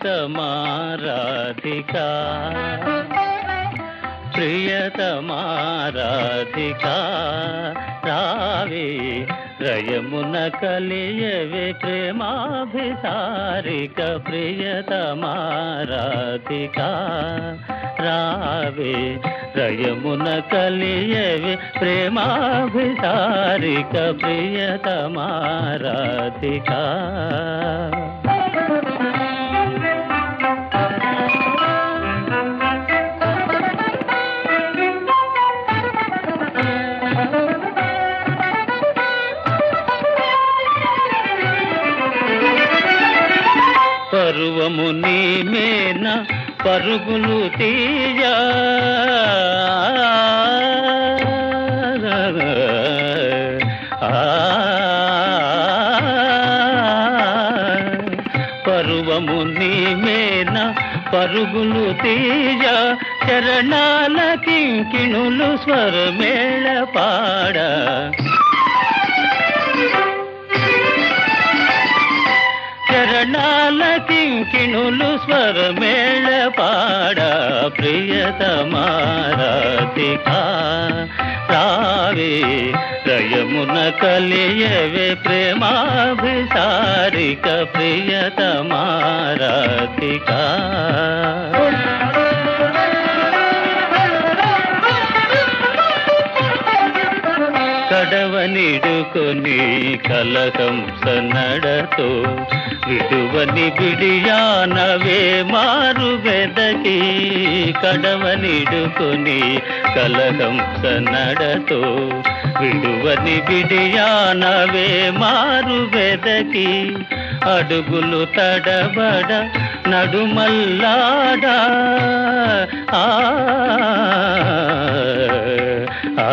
ప్రియతమా రాధికా ప్రియతమా రాధికా రావే రయమున కలియవే ప్రేమాభిసారిక ప్రియతమా రాధికా రావే రయమున కలియవే ప్రేమాభిసారిక ప్రియతమా రాధికా పరువము నీ మేన పరుగులు తీయ పరువము నీ మేన పరుగులు తీయ చరణాల కింకిణులు స్వరమేళ పాడ చరణాల కింకిణులు స్వరమేళ పాడ ప్రియతమారాధికా రావే రయమున కలియవే ప్రేమాభిసారిక ప్రియతమారాధికా కడవనిడుకొని కలకంస నడతో విడువని బిడియానవే మారు వెదకి కడవనిడుకొని కలకంస నడతో విడువని బిడియానవే మారు వెదకి అడుగులు తడబడ నడుమల్లాడా ఆ ఆ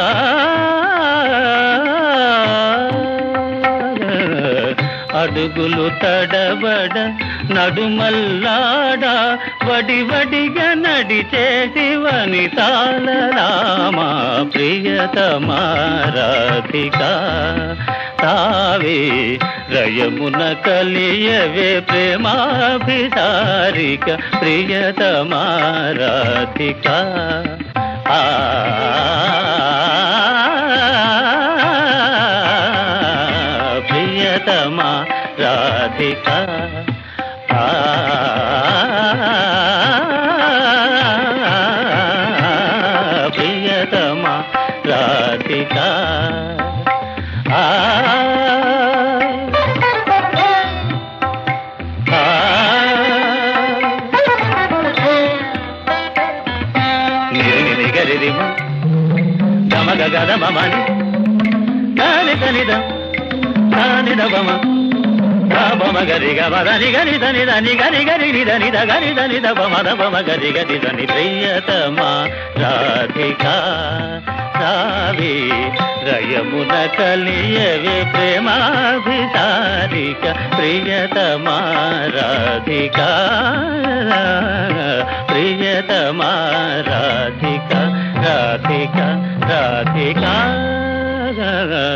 అడుగులు తడబడ నడుమల్లాడ వడి వడిగా నడిచేసి వనితాల రామా ప్రియతమా రాధికా తావే రయమున కలియవే ప్రేమాభిసారిక ప్రియతమా రాధికా ఆ ప్రియతమా రాధికా ఆ ప్రియతమా రాధికా ఆ నిరిగరిమ గమగ గద మమని దాని తనిద దాని దమ బమ గరి గమదని గని దని దని గరి గరి ని దని ద గరి దని ద బమ ద బమ గరి గరి దని ప్రియతమా రాధికా రావే రయమున కలియవే ప్రేమాభిసారిక ప్రియతమా రాధికా ప్రియతమా రాధిక రాధిక రాధికా